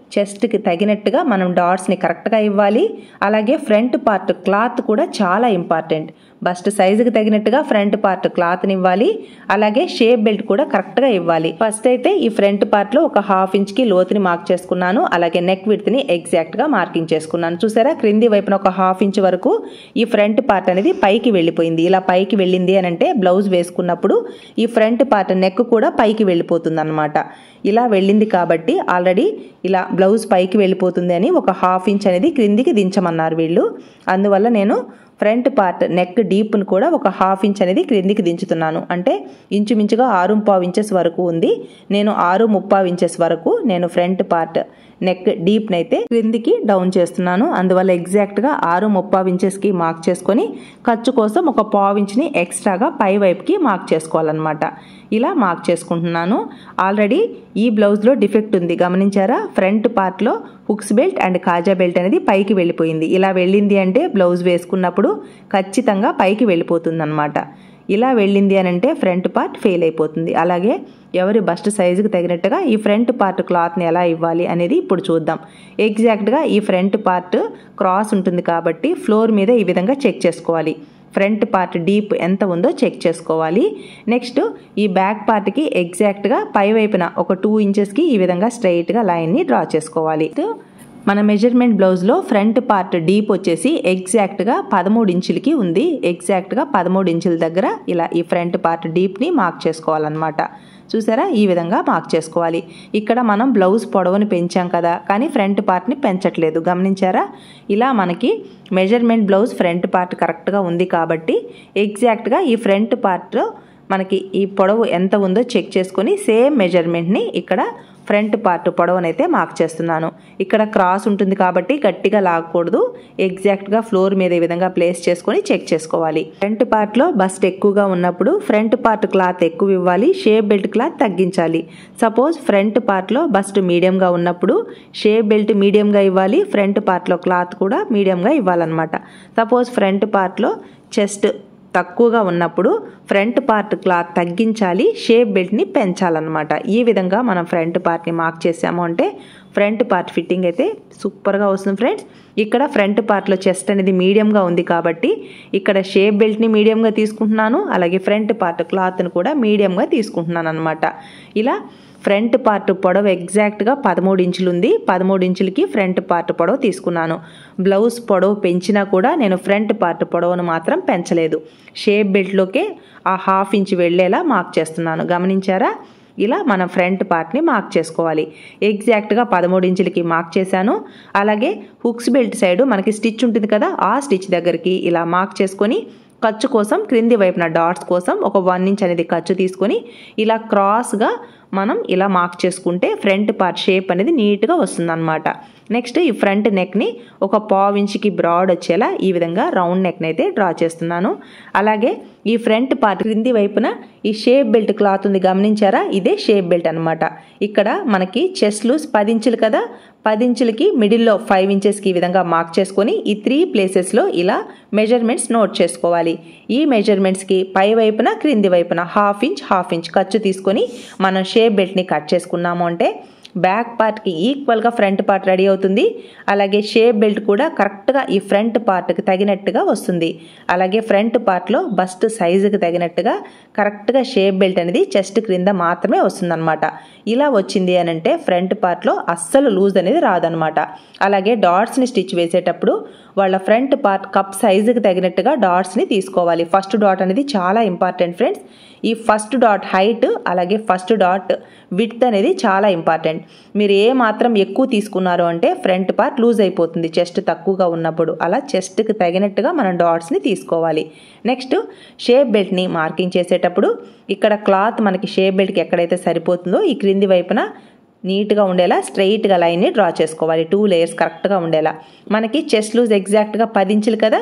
చెస్ట్కి తగినట్టుగా మనం డాట్స్ని కరెక్ట్గా ఇవ్వాలి అలాగే ఫ్రంట్ పార్ట్ క్లాత్ కూడా చాలా ఇంపార్టెంట్ బస్ట్ సైజుకి తగినట్టుగా ఫ్రంట్ పార్ట్ క్లాత్ని ఇవ్వాలి అలాగే షేప్ బెల్ట్ కూడా కరెక్ట్గా ఇవ్వాలి ఫస్ట్ అయితే ఈ ఫ్రంట్ పార్ట్లో ఒక హాఫ్ ఇంచ్కి లోతుని మార్క్ చేసుకున్నాను అలాగే నెక్ విడ్త్ని ఎగ్జాక్ట్గా మార్కింగ్ చేసుకున్నాను చూసారా క్రింది వైపున ఒక హాఫ్ ఇంచ్ వరకు ఈ ఫ్రంట్ పార్ట్ అనేది పైకి వెళ్ళిపోయింది ఇలా పైకి వెళ్ళింది అని అంటే బ్లౌజ్ వేసుకున్నప్పుడు ఈ ఫ్రంట్ పార్ట్ నెక్ కూడా పైకి వెళ్ళిపోతుంది అనమాట ఇలా వెళ్ళింది కాబట్టి ఆల్రెడీ ఇలా బ్లౌజ్ పైకి వెళ్ళిపోతుంది అని ఒక హాఫ్ ఇంచ్ అనేది క్రిందికి దించమన్నారు వీళ్ళు అందువల్ల నేను ఫ్రంట్ పార్ట్ నెక్ డీప్ను కూడా ఒక హాఫ్ ఇంచ్ అనేది క్రిందికి దించుతున్నాను అంటే ఇంచుమించుగా ఆరు పావు ఇంచెస్ వరకు ఉంది నేను ఆరు ముప్పావు ఇంచెస్ వరకు నేను ఫ్రంట్ పార్ట్ నెక్ డీప్ని అయితే క్రిందికి డౌన్ చేస్తున్నాను అందువల్ల ఎగ్జాక్ట్గా ఆరు ముప్పావు ఇంచెస్కి మార్క్ చేసుకొని ఖర్చు కోసం ఒక పావు ఇంచ్ని ఎక్స్ట్రాగా పై వైపుకి మార్క్ చేసుకోవాలన్నమాట ఇలా మార్క్ చేసుకుంటున్నాను ఆల్రెడీ ఈ బ్లౌజ్లో డిఫెక్ట్ ఉంది గమనించారా ఫ్రంట్ పార్ట్లో హుక్స్ బెల్ట్ అండ్ కాజా బెల్ట్ అనేది పైకి వెళ్ళిపోయింది ఇలా వెళ్ళింది అంటే బ్లౌజ్ వేసుకున్నప్పుడు ఖచ్చితంగా పైకి వెళ్ళిపోతుంది అనమాట ఇలా వెళ్ళింది అని అంటే ఫ్రంట్ పార్ట్ ఫెయిల్ అయిపోతుంది అలాగే ఎవరి బస్ట్ సైజుకి తగినట్టుగా ఈ ఫ్రంట్ పార్ట్ క్లాత్ని ఎలా ఇవ్వాలి అనేది ఇప్పుడు చూద్దాం ఎగ్జాక్ట్గా ఈ ఫ్రంట్ పార్ట్ క్రాస్ ఉంటుంది కాబట్టి ఫ్లోర్ మీద ఈ విధంగా చెక్ చేసుకోవాలి ఫ్రంట్ పార్ట్ డీప్ ఎంత ఉందో చెక్ చేసుకోవాలి నెక్స్ట్ ఈ బ్యాక్ పార్ట్కి ఎగ్జాక్ట్గా పై వైపున ఒక టూ ఇంచెస్కి ఈ విధంగా స్ట్రైట్గా లైన్ని డ్రా చేసుకోవాలి మన మెజర్మెంట్ బ్లౌజ్లో ఫ్రంట్ పార్ట్ డీప్ వచ్చేసి ఎగ్జాక్ట్గా పదమూడు ఇంచులకి ఉంది ఎగ్జాక్ట్గా పదమూడు ఇంచుల దగ్గర ఇలా ఈ ఫ్రంట్ పార్ట్ డీప్ని మార్క్ చేసుకోవాలన్నమాట చూసారా ఈ విధంగా మార్క్ చేసుకోవాలి ఇక్కడ మనం బ్లౌజ్ పొడవుని పెంచాం కదా కానీ ఫ్రంట్ పార్ట్ని పెంచట్లేదు గమనించారా ఇలా మనకి మెజర్మెంట్ బ్లౌజ్ ఫ్రంట్ పార్ట్ కరెక్ట్గా ఉంది కాబట్టి ఎగ్జాక్ట్గా ఈ ఫ్రంట్ పార్ట్లో మనకి ఈ పొడవు ఎంత ఉందో చెక్ చేసుకొని సేమ్ మెజర్మెంట్ని ఇక్కడ ఫ్రంట్ పార్ట్ పొడవునైతే మార్క్ చేస్తున్నాను ఇక్కడ క్రాస్ ఉంటుంది కాబట్టి గట్టిగా లాగకూడదు ఎగ్జాక్ట్గా ఫ్లోర్ మీద ఈ విధంగా ప్లేస్ చేసుకొని చెక్ చేసుకోవాలి ఫ్రంట్ పార్ట్లో బస్ట్ ఎక్కువగా ఉన్నప్పుడు ఫ్రంట్ పార్ట్ క్లాత్ ఎక్కువ ఇవ్వాలి షేప్ బెల్ట్ క్లాత్ తగ్గించాలి సపోజ్ ఫ్రంట్ పార్ట్లో బస్ట్ మీడియంగా ఉన్నప్పుడు షేప్ బెల్ట్ మీడియంగా ఇవ్వాలి ఫ్రంట్ పార్ట్లో క్లాత్ కూడా మీడియంగా ఇవ్వాలన్నమాట సపోజ్ ఫ్రంట్ పార్ట్లో చెస్ట్ తక్కువగా ఉన్నప్పుడు ఫ్రంట్ పార్ట్ క్లాత్ తగ్గించాలి షేప్ బెల్ట్ని పెంచాలన్నమాట ఈ విధంగా మనం ఫ్రంట్ పార్ట్ని మార్క్ చేసాము అంటే ఫ్రంట్ పార్ట్ ఫిట్టింగ్ అయితే సూపర్గా వస్తుంది ఫ్రెండ్స్ ఇక్కడ ఫ్రంట్ పార్ట్లో చెస్ట్ అనేది మీడియంగా ఉంది కాబట్టి ఇక్కడ షేప్ బెల్ట్ని మీడియంగా తీసుకుంటున్నాను అలాగే ఫ్రంట్ పార్ట్ క్లాత్ని కూడా మీడియంగా తీసుకుంటున్నాను అనమాట ఇలా ఫ్రంట్ పార్ట్ పొడవు ఎగ్జాక్ట్గా పదమూడు ఇంచులు ఉంది పదమూడు ఇంచులకి ఫ్రంట్ పార్ట్ పొడవు తీసుకున్నాను బ్లౌజ్ పొడవు పెంచినా కూడా నేను ఫ్రంట్ పార్ట్ పొడవును మాత్రం పెంచలేదు షేప్ బెల్ట్లోకే ఆ హాఫ్ ఇంచ్ వెళ్ళేలా మార్క్ చేస్తున్నాను గమనించారా ఇలా మన ఫ్రంట్ పార్ట్ని మార్క్ చేసుకోవాలి ఎగ్జాక్ట్గా పదమూడు ఇంచులకి మార్క్ చేశాను అలాగే హుక్స్ బెల్ట్ సైడ్ మనకి స్టిచ్ ఉంటుంది కదా ఆ స్టిచ్ దగ్గరికి ఇలా మార్క్ చేసుకొని ఖర్చు కోసం క్రింది వైపున డాట్స్ కోసం ఒక వన్ ఇంచ్ అనేది ఖర్చు తీసుకొని ఇలా క్రాస్గా మనం ఇలా మార్క్ చేసుకుంటే ఫ్రంట్ పార్ట్ షేప్ అనేది నీట్గా వస్తుందన్నమాట నెక్స్ట్ ఈ ఫ్రంట్ నెక్ని ఒక పావు ఇంచుకి బ్రాడ్ వచ్చేలా ఈ విధంగా రౌండ్ నెక్ని అయితే డ్రా చేస్తున్నాను అలాగే ఈ ఫ్రంట్ పార్ట్ క్రింది వైపున ఈ షేప్ బెల్ట్ క్లాత్ ఉంది గమనించారా ఇదే షేప్ బెల్ట్ అనమాట ఇక్కడ మనకి చెస్ట్ లూస్ పది ఇంచులు కదా పది ఇంచులకి మిడిల్లో ఫైవ్ ఇంచెస్కి ఈ విధంగా మార్క్ చేసుకొని ఈ త్రీ ప్లేసెస్లో ఇలా మెజర్మెంట్స్ నోట్ చేసుకోవాలి ఈ మెజర్మెంట్స్కి పై వైపున క్రింది వైపున హాఫ్ ఇంచ్ హాఫ్ ఇంచ్ ఖర్చు తీసుకొని మనం షేప్ బెల్ట్ని కట్ చేసుకున్నాము అంటే బ్యాక్ పార్ట్కి ఈక్వల్గా ఫ్రంట్ పార్ట్ రెడీ అవుతుంది అలాగే షేప్ బెల్ట్ కూడా కరెక్ట్గా ఈ ఫ్రంట్ పార్ట్కి తగినట్టుగా వస్తుంది అలాగే ఫ్రంట్ పార్ట్లో బస్ట్ సైజుకి తగినట్టుగా కరెక్ట్గా షేప్ బెల్ట్ అనేది చెస్ట్ క్రింద మాత్రమే వస్తుందన్నమాట ఇలా వచ్చింది అని అంటే ఫ్రంట్ పార్ట్లో అస్సలు లూజ్ అనేది రాదనమాట అలాగే డాట్స్ని స్టిచ్ వేసేటప్పుడు వాళ్ళ ఫ్రంట్ పార్ట్ కప్ సైజుకి తగినట్టుగా డాట్స్ని తీసుకోవాలి ఫస్ట్ డాట్ అనేది చాలా ఇంపార్టెంట్ ఫ్రెండ్స్ ఈ ఫస్ట్ డాట్ హైట్ అలాగే ఫస్ట్ డాట్ విడ్త్ అనేది చాలా ఇంపార్టెంట్ మీరు ఏ మాత్రం ఎక్కువ తీసుకున్నారు అంటే ఫ్రంట్ పార్ట్ లూజ్ అయిపోతుంది చెస్ట్ తక్కువగా ఉన్నప్పుడు అలా చెస్ట్కి తగినట్టుగా మనం డాట్స్ని తీసుకోవాలి నెక్స్ట్ షేప్ బెల్ట్ని మార్కింగ్ చేసేటప్పుడు ఇక్కడ క్లాత్ మనకి షేప్ బెల్ట్కి ఎక్కడైతే సరిపోతుందో ఈ క్రింది వైపున నీట్గా ఉండేలా స్ట్రైట్గా లైన్ని డ్రా చేసుకోవాలి టూ లేయర్స్ కరెక్ట్గా ఉండేలా మనకి చెస్ట్ లూజ్ ఎగ్జాక్ట్గా పది ఇంచులు కదా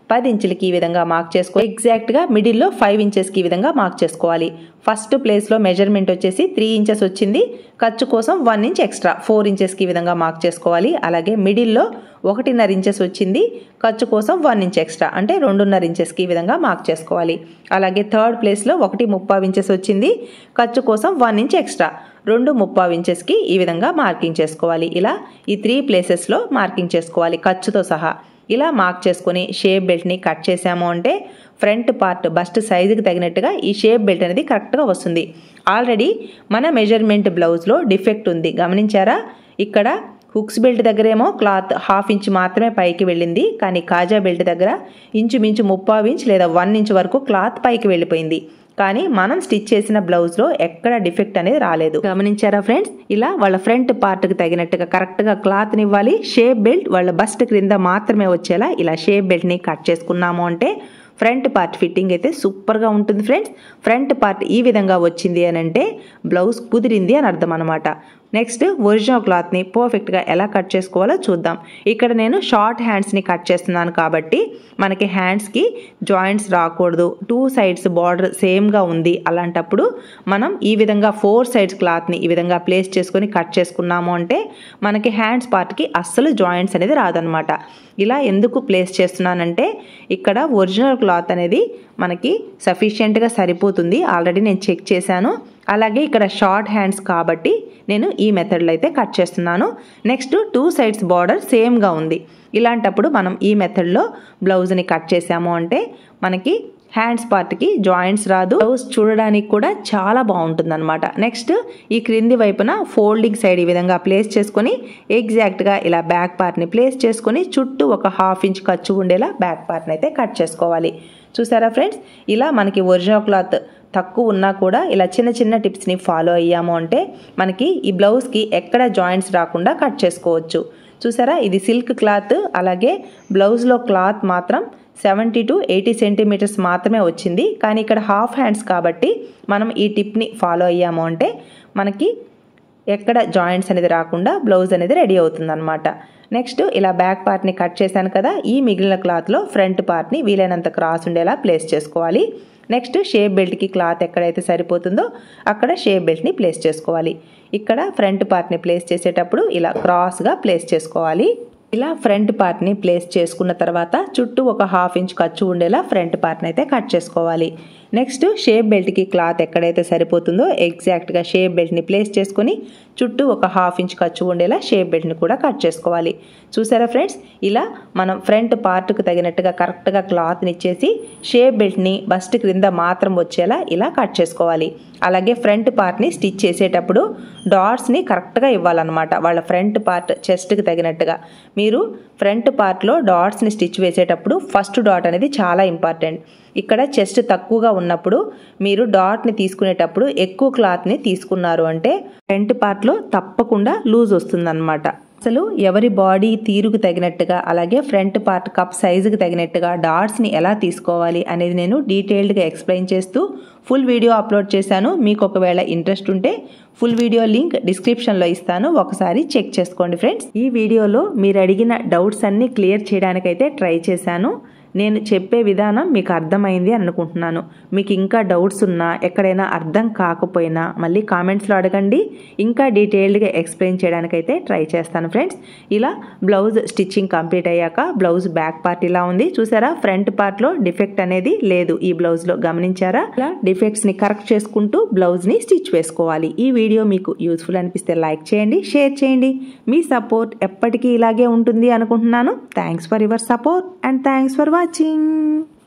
పది ఇంచులకి ఈ విధంగా మార్క్ చేసుకో ఎగ్జాక్ట్గా మిడిల్లో ఫైవ్ ఇంచెస్కి ఈ విధంగా మార్క్ చేసుకోవాలి ఫస్ట్ ప్లేస్లో మెజర్మెంట్ వచ్చేసి త్రీ ఇంచెస్ వచ్చింది ఖర్చు కోసం వన్ ఇంచ్ ఎక్స్ట్రా ఫోర్ ఇంచెస్కి ఈ విధంగా మార్క్ చేసుకోవాలి అలాగే మిడిల్లో ఒకటిన్నర ఇంచెస్ వచ్చింది ఖర్చు కోసం వన్ ఇంచ్ ఎక్స్ట్రా అంటే రెండున్నర ఇంచెస్కి ఈ విధంగా మార్క్ చేసుకోవాలి అలాగే థర్డ్ ప్లేస్లో ఒకటి ముప్పావు ఇంచెస్ వచ్చింది ఖర్చు కోసం వన్ ఇంచ్ ఎక్స్ట్రా రెండు ముప్పావు ఇంచెస్కి ఈ విధంగా మార్కింగ్ చేసుకోవాలి ఇలా ఈ త్రీ ప్లేసెస్లో మార్కింగ్ చేసుకోవాలి ఖర్చుతో సహా ఇలా మార్క్ చేసుకొని షేప్ బెల్ట్ని కట్ చేసాము అంటే ఫ్రంట్ పార్ట్ బస్ట్ సైజుకి తగినట్టుగా ఈ షేప్ బెల్ట్ అనేది కరెక్ట్గా వస్తుంది ఆల్రెడీ మన మెజర్మెంట్ బ్లౌజ్లో డిఫెక్ట్ ఉంది గమనించారా ఇక్కడ హుక్స్ బెల్ట్ దగ్గరేమో క్లాత్ హాఫ్ ఇంచ్ మాత్రమే పైకి వెళ్ళింది కానీ కాజా బెల్ట్ దగ్గర ఇంచుమించు ముప్పావు ఇంచ్ లేదా వన్ ఇంచ్ వరకు క్లాత్ పైకి వెళ్ళిపోయింది కానీ మనం స్టిచ్ చేసిన బ్లౌజ్లో ఎక్కడ డిఫెక్ట్ అనేది రాలేదు గమనించారా ఫ్రెండ్స్ ఇలా వాళ్ళ ఫ్రంట్ పార్ట్కి తగినట్టుగా కరెక్ట్గా క్లాత్ని ఇవ్వాలి షేప్ బెల్ట్ వాళ్ళ బస్ట్ క్రింద మాత్రమే వచ్చేలా ఇలా షేప్ బెల్ట్ని కట్ చేసుకున్నాము అంటే ఫ్రంట్ పార్ట్ ఫిట్టింగ్ అయితే సూపర్గా ఉంటుంది ఫ్రెండ్స్ ఫ్రంట్ పార్ట్ ఈ విధంగా వచ్చింది అని అంటే బ్లౌజ్ కుదిరింది అని అర్థం అనమాట నెక్స్ట్ ఒరిజినల్ క్లాత్ని పర్ఫెక్ట్గా ఎలా కట్ చేసుకోవాలో చూద్దాం ఇక్కడ నేను షార్ట్ హ్యాండ్స్ని కట్ చేస్తున్నాను కాబట్టి మనకి హ్యాండ్స్కి జాయింట్స్ రాకూడదు టూ సైడ్స్ బార్డర్ సేమ్గా ఉంది అలాంటప్పుడు మనం ఈ విధంగా ఫోర్ సైడ్స్ క్లాత్ని ఈ విధంగా ప్లేస్ చేసుకొని కట్ చేసుకున్నాము అంటే మనకి హ్యాండ్స్ పార్ట్కి అస్సలు జాయింట్స్ అనేది రాదనమాట ఇలా ఎందుకు ప్లేస్ చేస్తున్నానంటే ఇక్కడ ఒరిజినల్ క్లాత్ అనేది మనకి సఫిషియెంట్గా సరిపోతుంది ఆల్రెడీ నేను చెక్ చేశాను అలాగే ఇక్కడ షార్ట్ హ్యాండ్స్ కాబట్టి నేను ఈ మెథడ్లో అయితే కట్ చేస్తున్నాను నెక్స్ట్ టూ సైడ్స్ బార్డర్ సేమ్గా ఉంది ఇలాంటప్పుడు మనం ఈ మెథడ్లో బ్లౌజ్ని కట్ చేసాము అంటే మనకి హ్యాండ్స్ పార్ట్కి జాయింట్స్ రాదు బ్లౌజ్ చూడడానికి కూడా చాలా బాగుంటుంది అనమాట నెక్స్ట్ ఈ క్రింది వైపున ఫోల్డింగ్ సైడ్ ఈ విధంగా ప్లేస్ చేసుకొని ఎగ్జాక్ట్గా ఇలా బ్యాక్ పార్ట్ని ప్లేస్ చేసుకొని చుట్టూ ఒక హాఫ్ ఇంచ్ ఖర్చు ఉండేలా బ్యాక్ పార్ట్ని అయితే కట్ చేసుకోవాలి చూసారా ఫ్రెండ్స్ ఇలా మనకి ఒరిజినల్ క్లాత్ తక్కువ ఉన్నా కూడా ఇలా చిన్న చిన్న టిప్స్ని ఫాలో అయ్యాము అంటే మనకి ఈ బ్లౌజ్కి ఎక్కడ జాయింట్స్ రాకుండా కట్ చేసుకోవచ్చు చూసారా ఇది సిల్క్ క్లాత్ అలాగే బ్లౌజ్లో క్లాత్ మాత్రం సెవెంటీ టు ఎయిటీ సెంటీమీటర్స్ మాత్రమే వచ్చింది కానీ ఇక్కడ హాఫ్ హ్యాండ్స్ కాబట్టి మనం ఈ టిప్ని ఫాలో అయ్యాము అంటే మనకి ఎక్కడ జాయింట్స్ అనేది రాకుండా బ్లౌజ్ అనేది రెడీ అవుతుంది అనమాట నెక్స్ట్ ఇలా బ్యాక్ పార్ట్ని కట్ చేశాను కదా ఈ మిగిలిన క్లాత్లో ఫ్రంట్ పార్ట్ని వీలైనంత క్రాస్ ఉండేలా ప్లేస్ చేసుకోవాలి నెక్స్ట్ షేప్ బెల్ట్కి క్లాత్ ఎక్కడైతే సరిపోతుందో అక్కడ షేప్ బెల్ట్ని ప్లేస్ చేసుకోవాలి ఇక్కడ ఫ్రంట్ పార్ట్ని ప్లేస్ చేసేటప్పుడు ఇలా క్రాస్గా ప్లేస్ చేసుకోవాలి ఇలా ఫ్రంట్ పార్ట్ని ప్లేస్ చేసుకున్న తర్వాత చుట్టూ ఒక హాఫ్ ఇంచ్ ఖర్చు ఉండేలా ఫ్రంట్ పార్ట్ని అయితే కట్ చేసుకోవాలి నెక్స్ట్ షేప్ బెల్ట్కి క్లాత్ ఎక్కడైతే సరిపోతుందో ఎగ్జాక్ట్గా షేప్ బెల్ట్ని ప్లేస్ చేసుకొని చుట్టూ ఒక హాఫ్ ఇంచ్ ఖర్చు ఉండేలా షేప్ బెల్ట్ని కూడా కట్ చేసుకోవాలి చూసారా ఫ్రెండ్స్ ఇలా మనం ఫ్రంట్ పార్ట్కి తగినట్టుగా కరెక్ట్గా క్లాత్ని ఇచ్చేసి షేప్ బెల్ట్ని బస్ట్ క్రింద మాత్రం వచ్చేలా ఇలా కట్ చేసుకోవాలి అలాగే ఫ్రంట్ పార్ట్ని స్టిచ్ చేసేటప్పుడు డాట్స్ని కరెక్ట్గా ఇవ్వాలన్నమాట వాళ్ళ ఫ్రంట్ పార్ట్ చెస్ట్కి తగినట్టుగా మీరు ఫ్రంట్ పార్ట్లో డాట్స్ని స్టిచ్ వేసేటప్పుడు ఫస్ట్ డాట్ అనేది చాలా ఇంపార్టెంట్ ఇక్కడ చెస్ట్ తక్కువగా ఉన్నప్పుడు మీరు డాట్ని తీసుకునేటప్పుడు ఎక్కువ క్లాత్ని తీసుకున్నారు అంటే ఫ్రంట్ పార్ట్లో తప్పకుండా లూజ్ వస్తుందన్నమాట అసలు ఎవరి బాడీ తీరుకు తగినట్టుగా అలాగే ఫ్రంట్ పార్ట్ కప్ సైజుకి తగినట్టుగా డాట్స్ని ఎలా తీసుకోవాలి అనేది నేను డీటెయిల్డ్గా ఎక్స్ప్లెయిన్ చేస్తూ ఫుల్ వీడియో అప్లోడ్ చేశాను మీకు ఒకవేళ ఇంట్రెస్ట్ ఉంటే ఫుల్ వీడియో లింక్ డిస్క్రిప్షన్లో ఇస్తాను ఒకసారి చెక్ చేసుకోండి ఫ్రెండ్స్ ఈ వీడియోలో మీరు అడిగిన డౌట్స్ అన్నీ క్లియర్ చేయడానికైతే ట్రై చేశాను నేను చెప్పే విధానం మీకు అర్థమైంది అనుకుంటున్నాను మీకు ఇంకా డౌట్స్ ఉన్నా ఎక్కడైనా అర్థం కాకపోయినా మళ్ళీ కామెంట్స్లో అడగండి ఇంకా డీటెయిల్డ్గా ఎక్స్ప్లెయిన్ చేయడానికైతే ట్రై చేస్తాను ఫ్రెండ్స్ ఇలా బ్లౌజ్ స్టిచ్చింగ్ కంప్లీట్ అయ్యాక బ్లౌజ్ బ్యాక్ పార్ట్ ఇలా ఉంది చూసారా ఫ్రంట్ పార్ట్లో డిఫెక్ట్ అనేది లేదు ఈ బ్లౌజ్లో గమనించారా ఇలా డిఫెక్ట్స్ని కరెక్ట్ చేసుకుంటూ బ్లౌజ్ని స్టిచ్ వేసుకోవాలి ఈ వీడియో మీకు యూస్ఫుల్ అనిపిస్తే లైక్ చేయండి షేర్ చేయండి మీ సపోర్ట్ ఎప్పటికీ ఇలాగే ఉంటుంది అనుకుంటున్నాను thanks for your support and thanks for watching